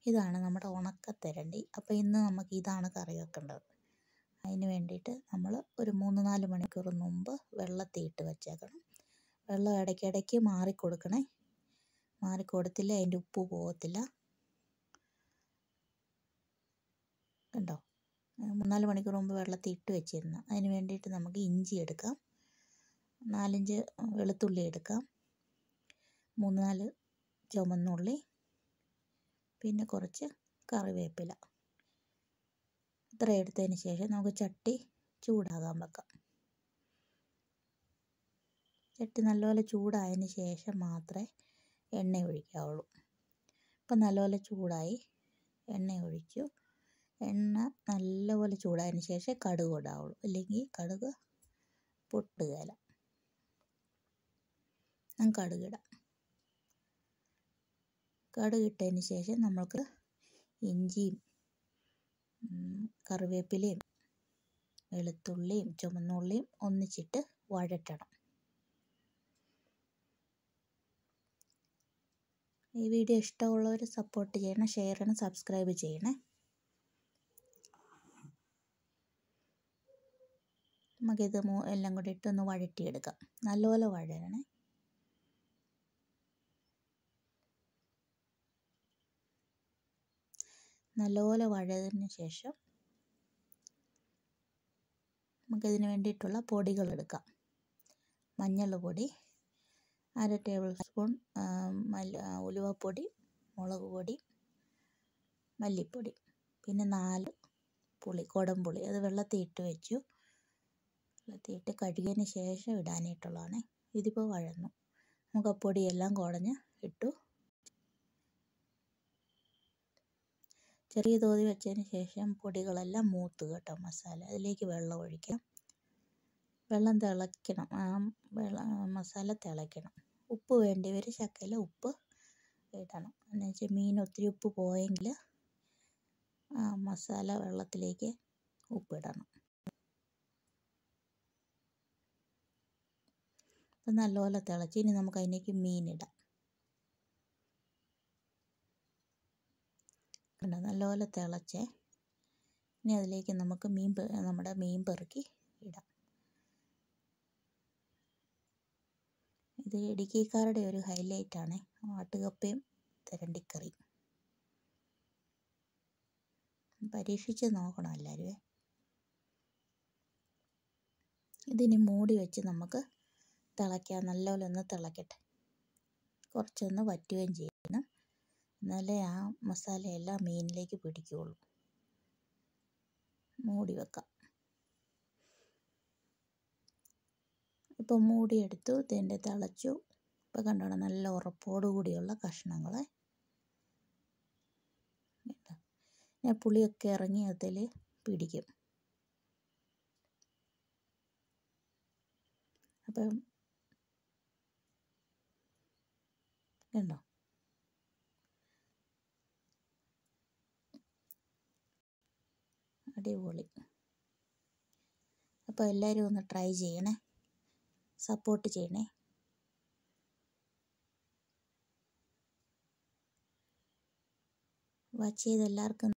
ഇതാണ് നമ്മുടെ ഉണക്കത്തെരണ്ടി അപ്പോൾ ഇന്ന് നമുക്ക് ഇതാണ് കറി വെക്കേണ്ടത് അതിന് വേണ്ടിയിട്ട് നമ്മൾ ഒരു മൂന്ന് നാല് മണിക്കൂർ മുമ്പ് വെള്ളത്തിൽ ഇട്ട് വെച്ചേക്കണം വെള്ളം ഇടയ്ക്കിടയ്ക്ക് മാറിക്കൊടുക്കണേ മാറിക്കൊടുത്തില്ല അതിൻ്റെ ഉപ്പ് പോകത്തില്ല കണ്ടോ മൂന്നാല് മണിക്കൂർ മുമ്പ് വെള്ളത്തിൽ ഇട്ട് വെച്ചിരുന്നു അതിന് വേണ്ടിയിട്ട് നമുക്ക് ഇഞ്ചി എടുക്കാം നാലഞ്ച് വെളുത്തുള്ളി എടുക്കാം മൂന്ന് നാല് ചുമന്നുള്ളി പിന്നെ കുറച്ച് കറിവേപ്പില ഇത്ര എടുത്തതിന് ശേഷം നമുക്ക് ചട്ടി ചൂടാകാൻ വെക്കാം ചട്ടി നല്ലപോലെ ചൂടായതിന് ശേഷം മാത്രമേ എണ്ണ ഒഴിക്കാവുള്ളൂ ഇപ്പം നല്ലപോലെ ചൂടായി എണ്ണ ഒഴിച്ചു എണ്ണ നല്ലപോലെ ചൂടായതിന് ശേഷം കടുക് ഇടാവുള്ളൂ അല്ലെങ്കിൽ കടുക് പൊട്ടുകയില്ല ഞാൻ കടുകിടാം കടുക് ഇട്ടതിന് ശേഷം നമുക്ക് ഇഞ്ചിയും കറിവേപ്പിലയും വെളുത്തുള്ളിയും ചുമന്നുള്ളിയും ഒന്നിച്ചിട്ട് വഴറ്റണം ഈ വീഡിയോ ഇഷ്ടമുള്ളവർ സപ്പോർട്ട് ചെയ്യണം ഷെയർ ചെയ്യണം സബ്സ്ക്രൈബ് ചെയ്യണേ നമുക്കിത് എല്ലാം കൂടി ഇട്ടൊന്ന് വഴറ്റിയെടുക്കാം നല്ലപോലെ വഴരണേ നല്ലപോലെ വഴതിന് ശേഷം നമുക്കതിന് വേണ്ടിയിട്ടുള്ള പൊടികൾ എടുക്കാം മഞ്ഞൾ പൊടി അര ടേബിൾ സ്പൂൺ മല്ലി ഉലുവപ്പൊടി മുളക് പൊടി മല്ലിപ്പൊടി പിന്നെ നാല് പുളി കുടംപുളി അത് വെള്ളത്തിൽ ഇട്ട് വെച്ചു വെള്ളത്തിൽ ഇട്ട് കഴുകിയതിന് ശേഷം ഇടാനായിട്ടുള്ളതാണ് ഇതിപ്പോൾ വഴന്നു നമുക്ക് ആ പൊടിയെല്ലാം കുടഞ്ഞ് ഇട്ടു ചെറിയ തോതിൽ വെച്ചതിന് ശേഷം പൊടികളെല്ലാം മൂത്ത് കേട്ടോ മസാല അതിലേക്ക് വെള്ളം ഒഴിക്കാം വെള്ളം തിളയ്ക്കണം ആ വെള്ളം മസാല തിളയ്ക്കണം ഉപ്പ് വേണ്ടിയവർ ശക്കല ഉപ്പ് ഇടണം എന്ന് വെച്ചാൽ മീൻ ഒത്തിരി ഉപ്പ് പോയെങ്കിൽ ആ മസാല വെള്ളത്തിലേക്ക് ഉപ്പിടണം അപ്പം നല്ലപോലെ തിളച്ച് ഇനി നമുക്ക് അതിലേക്ക് മീനിടാം കണ്ടോ നല്ലപോലെ തിളച്ചേ ഇനി അതിലേക്ക് നമുക്ക് മീൻ നമ്മുടെ മീൻ പെറുക്കി ഇടാം ഇത് ഇടുക്കിക്കാരുടെ ഒരു ഹൈലൈറ്റാണ് ആട്ടുകപ്പയും തിരണ്ടിക്കറി പരീക്ഷിച്ച് നോക്കണം എല്ലാവരും ഇതിനി മൂടി വെച്ച് നമുക്ക് തിളയ്ക്കാം നല്ലപോലെ ഒന്ന് തിളക്കട്ടെ കുറച്ചൊന്ന് വറ്റുകയും ചെയ്യണം എന്നാലേ ആ മസാലയെല്ലാം മീനിലേക്ക് പിടിക്കുകയുള്ളൂ മൂടി വെക്കാം ഇപ്പോൾ മൂടിയെടുത്തു ഇതിൻ്റെ തിളച്ചു ഇപ്പോൾ കണ്ടോണം നല്ല ഉറപ്പോടു കൂടിയുള്ള കഷ്ണങ്ങൾ ഞാൻ പുളിയൊക്കെ ഇറങ്ങി അതിൽ പിടിക്കും അപ്പം കണ്ടോ അടിപൊളി അപ്പോൾ എല്ലാവരും ഒന്ന് ട്രൈ ചെയ്യണേ സപ്പോർട്ട് ചെയ്യണേ വാച്ച് ചെയ്ത എല്ലാവർക്കും